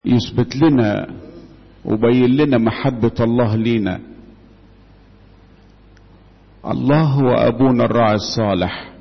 يثبت لنا وبين لنا محبة الله لينا الله هو أبونا الراعي الصالح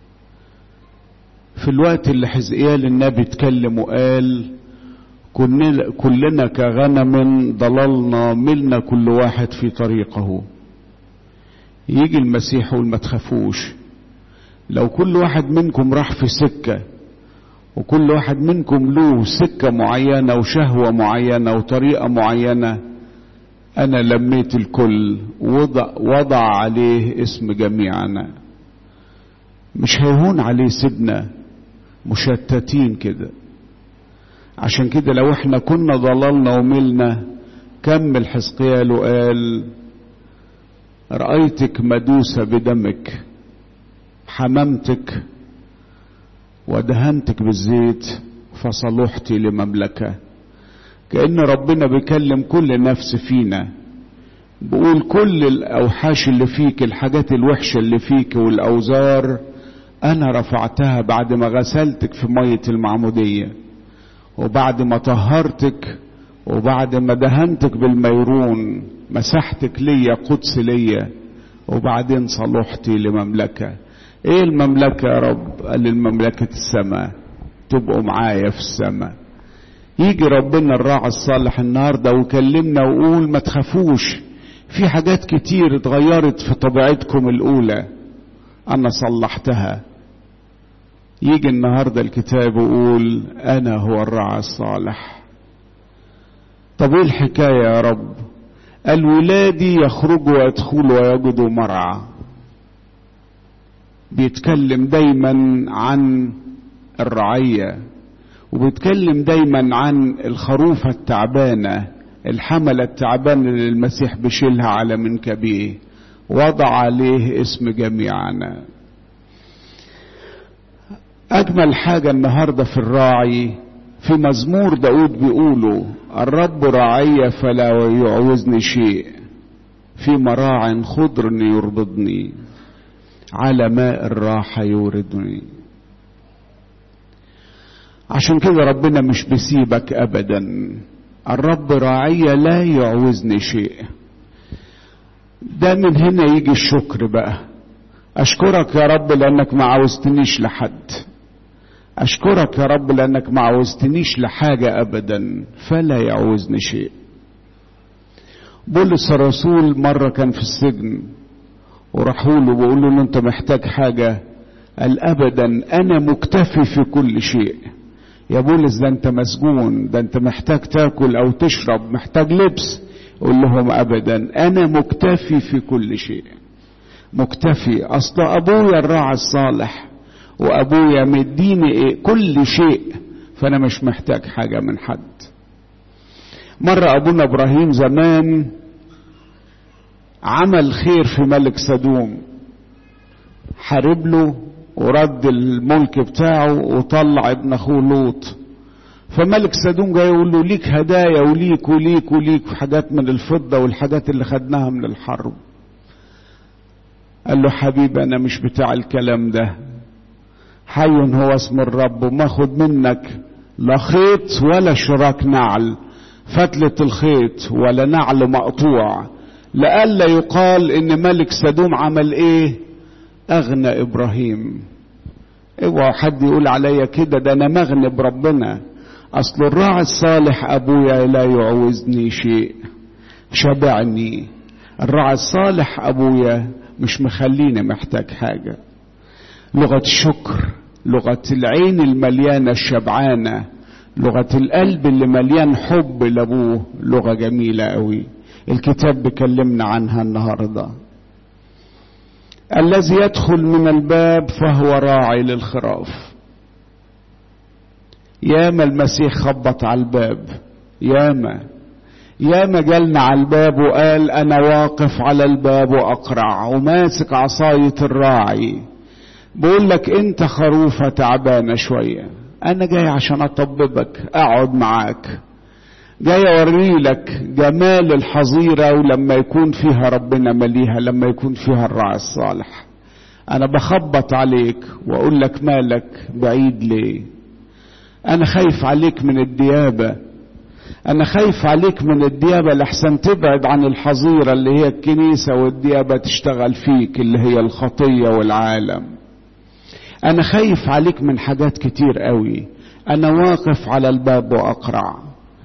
في الوقت اللي حزقيال النبي اتكلم وقال كلنا كغنم ضللنا ملنا كل واحد في طريقه يجي المسيح يقول ما تخافوش لو كل واحد منكم راح في سكة وكل واحد منكم له سكة معينة وشهوة معينة وطريقة معينة أنا لميت الكل وضع, وضع عليه اسم جميعنا مش هيهون عليه سيبنا مشتتين كده عشان كده لو احنا كنا ضللنا وملنا كمل حزقيال وقال رأيتك مدوسة بدمك حممتك ودهنتك بالزيت فصلحت لمملكة كأن ربنا بيكلم كل نفس فينا بقول كل الأوحاش اللي فيك الحاجات الوحشة اللي فيك والأوزار أنا رفعتها بعد ما غسلتك في مية المعمودية وبعد ما طهرتك وبعد ما دهنتك بالميرون مسحتك ليا قدس ليا وبعدين صلحتي لمملكة ايه المملكة يا رب قال المملكة السماء تبقوا معايا في السماء يجي ربنا الراعي الصالح النهارده ويكلمنا ويقول ما تخافوش في حاجات كتير اتغيرت في طبيعتكم الاولى انا صلحتها يجي النهارده الكتاب ويقول انا هو الراعي الصالح طب ايه الحكايه يا رب قال ولادي يخرجوا ويدخلوا ويجدوا مرعى بيتكلم دايما عن الرعيه وبيتكلم دايما عن الخروفه التعبانه الحمله التعبانه اللي المسيح بيشيلها على منكبيه وضع عليه اسم جميعنا أجمل حاجة النهاردة في الراعي في مزمور داود بيقولوا الرب راعي فلا يعوزني شيء في مراع خضر يربضني على ماء الراحة يوردني عشان كده ربنا مش بيسيبك أبدا الرب راعي لا يعوزني شيء ده من هنا يجي الشكر بقى أشكرك يا رب لأنك ما عاوزتنيش لحد أشكرك يا رب لأنك ما عاوزتنيش لحاجة أبدا فلا يعوزني شيء بولس الرسول مرة كان في السجن وراحوا له بيقول له أنت محتاج حاجة قال أبدا أنا مكتفي في كل شيء يا بولس ده أنت مسجون ده أنت محتاج تاكل أو تشرب محتاج لبس قول لهم أبدا أنا مكتفي في كل شيء مكتفي أصل أبويا الراعي الصالح وابويا مديني إيه كل شيء فانا مش محتاج حاجه من حد مره ابونا ابراهيم زمان عمل خير في ملك سدوم حارب له ورد الملك بتاعه وطلع ابن اخوه لوط فملك سدوم جاي يقول له ليك هدايا وليك وليك وليك حاجات من الفضه والحاجات اللي خدناها من الحرب قال له حبيبي انا مش بتاع الكلام ده حي هو اسم الرب وما خد منك لا خيط ولا شراك نعل فتلة الخيط ولا نعل مقطوع لئلا يقال ان ملك سدوم عمل ايه اغنى ابراهيم اوعى حد يقول عليا كده ده انا مغني بربنا اصل الراعي الصالح ابويا لا يعوزني شيء شبعني الراعي الصالح ابويا مش مخليني محتاج حاجه لغه الشكر لغة العين المليانة الشبعانة لغة القلب اللي مليان حب لأبوه لغة جميلة قوي الكتاب بيكلمنا عنها النهاردة الذي يدخل من الباب فهو راعي للخراف ياما المسيح خبط على الباب ياما ياما جالنا على الباب وقال انا واقف على الباب واقرع وماسك عصاية الراعي بقول لك انت خروفة تعبانة شوية انا جاي عشان اطببك اقعد معاك جاي اوري لك جمال الحظيرة ولما يكون فيها ربنا مليها لما يكون فيها الراعي الصالح انا بخبط عليك واقول لك مالك بعيد ليه انا خايف عليك من الديابة انا خايف عليك من الديابة لحسن تبعد عن الحظيرة اللي هي الكنيسة والديابة تشتغل فيك اللي هي الخطية والعالم انا خايف عليك من حاجات كتير قوي انا واقف على الباب واقرع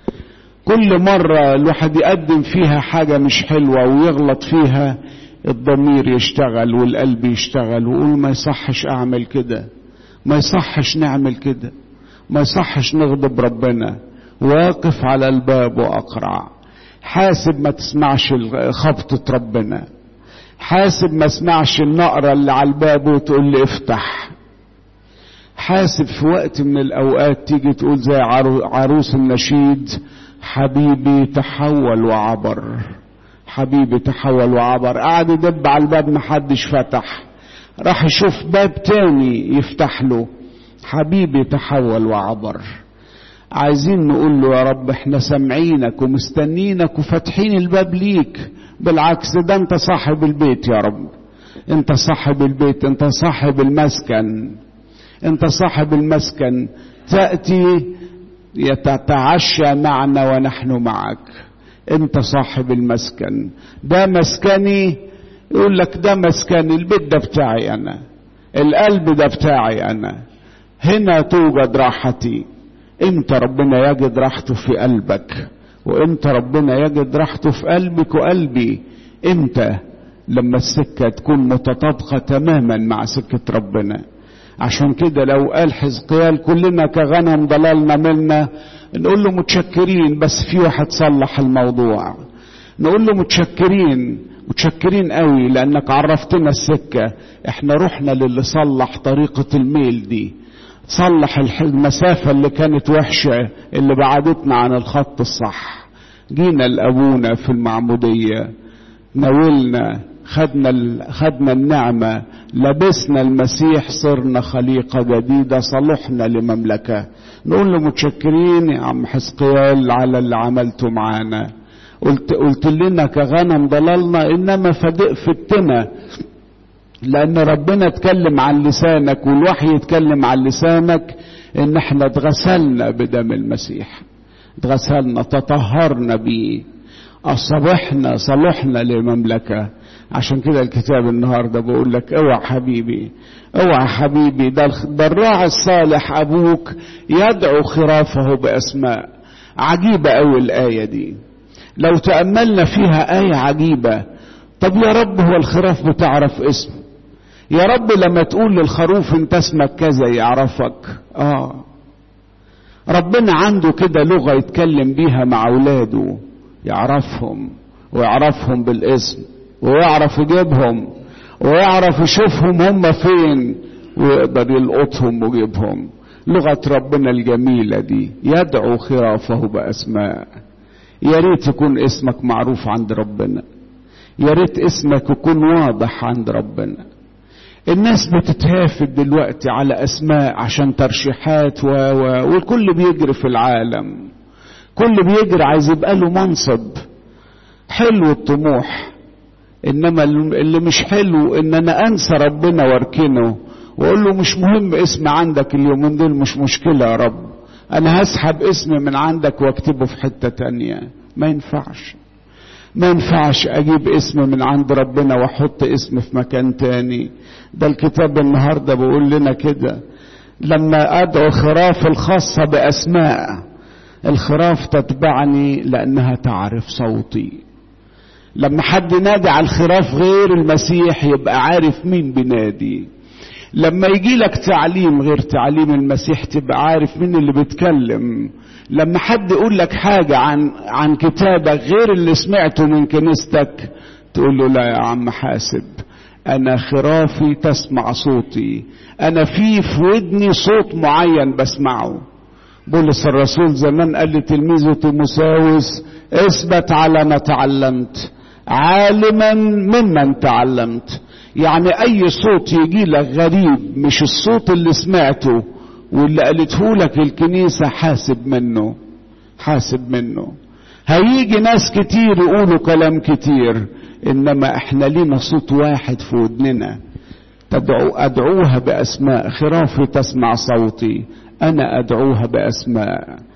كل مرة الواحد يقدم فيها حاجة مش حلوة ويغلط فيها الضمير يشتغل والقلب يشتغل ويقول ما يصحش اعمل كده ما يصحش نعمل كده ما يصحش نغضب ربنا واقف على الباب واقرع حاسب ما تسمعش خبطة ربنا حاسب ما اسمعش النقرة اللي على الباب وتقول لي افتح حاسب في وقت من الاوقات تيجي تقول زي عروس النشيد حبيبي تحول وعبر حبيبي تحول وعبر قعد يدب على الباب محدش فتح راح يشوف باب تاني يفتح له حبيبي تحول وعبر عايزين نقول له يا رب احنا سامعينك ومستنينك وفاتحين الباب ليك بالعكس ده انت صاحب البيت يا رب انت صاحب البيت انت صاحب المسكن انت صاحب المسكن تأتي يتعشى معنا ونحن معك انت صاحب المسكن ده مسكني يقول لك ده مسكني البيت ده بتاعي انا القلب ده بتاعي انا هنا توجد راحتي امتى ربنا يجد راحته في قلبك وامتى ربنا يجد راحته في قلبك وقلبي امتى لما السكه تكون متطابقه تماما مع سكه ربنا عشان كده لو قال حزقيال كلنا كغنم ضللنا منا نقول له متشكرين بس في واحد صلح الموضوع نقول له متشكرين متشكرين قوي لانك عرفتنا السكه احنا رحنا للي صلح طريقه الميل دي صلح المسافة اللي كانت وحشة اللي بعدتنا عن الخط الصح جينا لأبونا في المعمودية ناولنا خدنا خدنا النعمة لبسنا المسيح صرنا خليقة جديدة صلحنا لمملكة نقول له متشكرين يا عم حزقيال على اللي عملته معانا قلت قلت لنا كغنم ضللنا انما فدق فتنا لان ربنا اتكلم عن لسانك والوحي يتكلم عن لسانك ان احنا اتغسلنا بدم المسيح اتغسلنا تطهرنا بيه اصبحنا صلحنا لمملكه عشان كده الكتاب النهارده بقول لك اوعى حبيبي اوعى حبيبي ده الراعي الصالح ابوك يدعو خرافه باسماء عجيبه قوي الايه دي لو تاملنا فيها ايه عجيبه طب يا رب هو الخراف بتعرف اسمه يا رب لما تقول للخروف انت اسمك كذا يعرفك اه ربنا عنده كده لغه يتكلم بيها مع اولاده يعرفهم ويعرفهم بالاسم ويعرف يجيبهم ويعرف يشوفهم هم فين ويقدر يلقطهم ويجيبهم لغة ربنا الجميلة دي يدعو خرافه بأسماء يا ريت يكون اسمك معروف عند ربنا يا ريت اسمك يكون واضح عند ربنا الناس بتتهافت دلوقتي على اسماء عشان ترشيحات و... و... والكل بيجري في العالم كل بيجري عايز يبقى له منصب حلو الطموح انما اللي مش حلو ان انا انسى ربنا واركنه واقول له مش مهم اسم عندك اليومين دول مش مشكله يا رب انا هسحب اسم من عندك واكتبه في حته تانية ما ينفعش ما ينفعش اجيب اسم من عند ربنا واحط اسم في مكان تاني ده الكتاب النهارده بيقول لنا كده لما ادعو خراف الخاصه باسماء الخراف تتبعني لانها تعرف صوتي لما حد نادي على الخراف غير المسيح يبقى عارف مين بنادي لما يجي لك تعليم غير تعليم المسيح تبقى عارف مين اللي بيتكلم لما حد يقول لك حاجة عن عن كتابك غير اللي سمعته من كنيستك تقول له لا يا عم حاسب أنا خرافي تسمع صوتي أنا في في ودني صوت معين بسمعه بولس الرسول زمان قال لتلميذه تيموساوس اثبت على ما تعلمت عالما ممن تعلمت يعني اي صوت يجي لك غريب مش الصوت اللي سمعته واللي قالته لك الكنيسة حاسب منه حاسب منه هيجي ناس كتير يقولوا كلام كتير انما احنا لينا صوت واحد في ودننا تدعو ادعوها باسماء خرافي تسمع صوتي انا ادعوها باسماء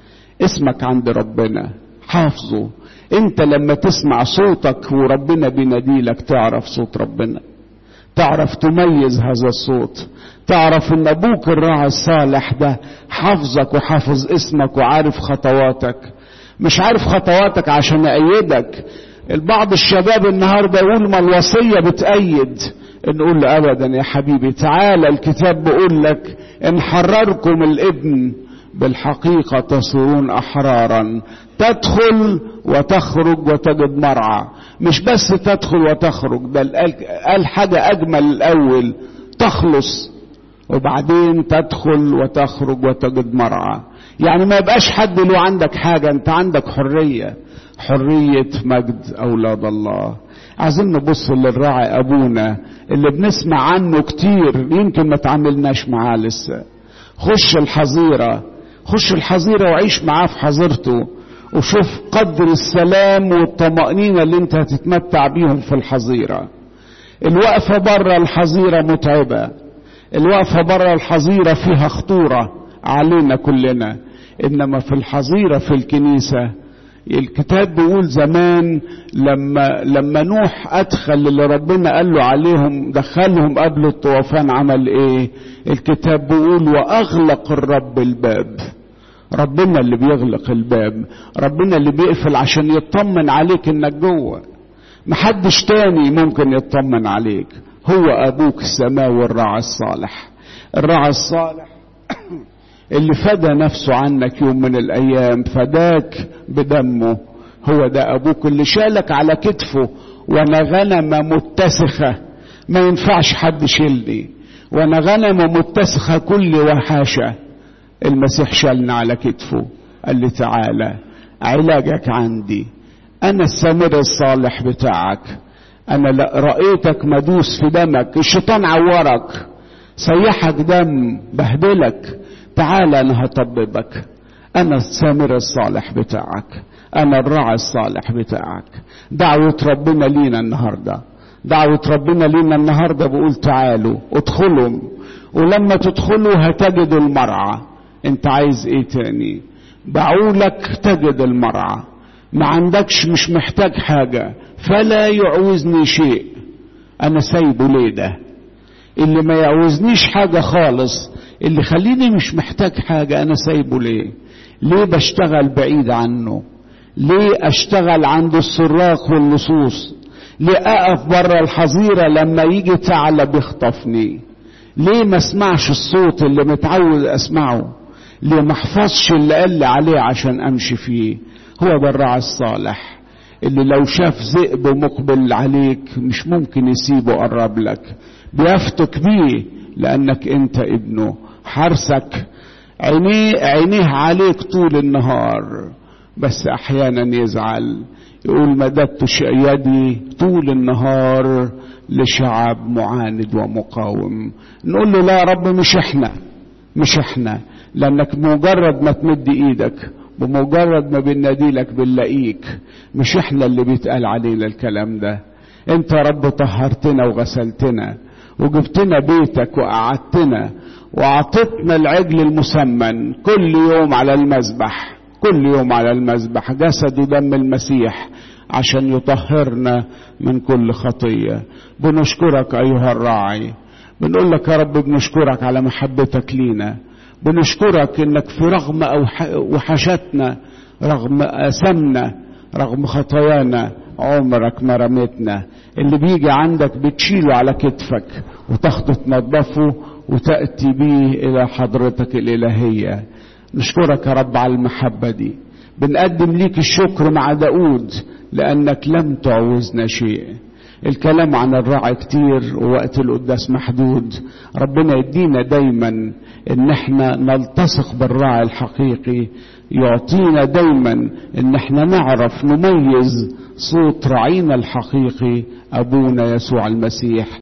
اسمك عند ربنا حافظه انت لما تسمع صوتك وربنا بيناديلك تعرف صوت ربنا تعرف تميز هذا الصوت تعرف ان ابوك الراعي الصالح ده حافظك وحافظ اسمك وعارف خطواتك مش عارف خطواتك عشان ايدك البعض الشباب النهارده يقول ما الوصيه بتأيد نقول له ابدا يا حبيبي تعالى الكتاب بيقول لك ان حرركم الابن بالحقيقه تصيرون احرارا تدخل وتخرج وتجد مرعى مش بس تدخل وتخرج بل قال حاجه اجمل الاول تخلص وبعدين تدخل وتخرج وتجد مرعى يعني ما يبقاش حد له عندك حاجه انت عندك حريه حريه مجد اولاد الله عايزين نبص للراعي ابونا اللي بنسمع عنه كتير يمكن ما تعاملناش معاه لسه خش الحظيره خش الحظيره وعيش معاه في حظيرته وشوف قدر السلام والطمأنينة اللي انت هتتمتع بيهم في الحظيرة الوقفة بره الحظيرة متعبة الوقفة بره الحظيرة فيها خطورة علينا كلنا انما في الحظيرة في الكنيسة الكتاب بيقول زمان لما لما نوح ادخل اللي ربنا قال له عليهم دخلهم قبل الطوفان عمل ايه الكتاب بيقول واغلق الرب الباب ربنا اللي بيغلق الباب ربنا اللي بيقفل عشان يطمن عليك انك جوه محدش تاني ممكن يطمن عليك هو ابوك السماوي الراعي الصالح الراعي الصالح اللي فدى نفسه عنك يوم من الايام فداك بدمه هو ده ابوك اللي شالك على كتفه وانا غنمه متسخه ما ينفعش حد يشيلني وانا غنمه متسخه كل وحاشه المسيح شالنا على كتفه قال لي تعالى علاجك عندي انا السامر الصالح بتاعك انا رأيتك مدوس في دمك الشيطان عورك سيحك دم بهدلك تعالى انا هطببك انا السامر الصالح بتاعك انا الراعي الصالح بتاعك دعوة ربنا لينا النهاردة دعوة ربنا لينا النهاردة بقول تعالوا ادخلوا ولما تدخلوا هتجدوا المرعى انت عايز ايه تاني بعولك تجد المرعى ما عندكش مش محتاج حاجة فلا يعوزني شيء انا سايبه ليه ده اللي ما يعوزنيش حاجة خالص اللي خليني مش محتاج حاجة انا سايبه ليه ليه بشتغل بعيد عنه ليه اشتغل عند السراق واللصوص ليه اقف بره الحظيرة لما يجي ثعلب يخطفني ليه ما اسمعش الصوت اللي متعود اسمعه ليه ما احفظش اللي قال لي عليه عشان امشي فيه هو ده الراعي الصالح اللي لو شاف ذئب مقبل عليك مش ممكن يسيبه قرب لك بيفتك بيه لانك انت ابنه حرسك عينيه عينيه عليك طول النهار بس احيانا يزعل يقول مددت يدي طول النهار لشعب معاند ومقاوم نقول له لا يا رب مش احنا مش احنا لانك مجرد ما تمد ايدك بمجرد ما بنادي لك بنلاقيك مش احنا اللي بيتقال علينا الكلام ده انت يا رب طهرتنا وغسلتنا وجبتنا بيتك وقعدتنا واعطتنا العجل المسمن كل يوم على المذبح كل يوم على المذبح جسد ودم المسيح عشان يطهرنا من كل خطيه بنشكرك ايها الراعي بنقول لك يا رب بنشكرك على محبتك لينا بنشكرك انك في رغم وحشتنا رغم اثمنا رغم خطايانا عمرك ما رميتنا اللي بيجي عندك بتشيله على كتفك وتاخده تنظفه وتأتي بيه إلى حضرتك الإلهية نشكرك يا رب على المحبة دي بنقدم ليك الشكر مع داود لأنك لم تعوزنا شيء الكلام عن الراعي كتير ووقت القداس محدود ربنا يدينا دايما ان احنا نلتصق بالراعي الحقيقي يعطينا دايما ان احنا نعرف نميز صوت راعينا الحقيقي ابونا يسوع المسيح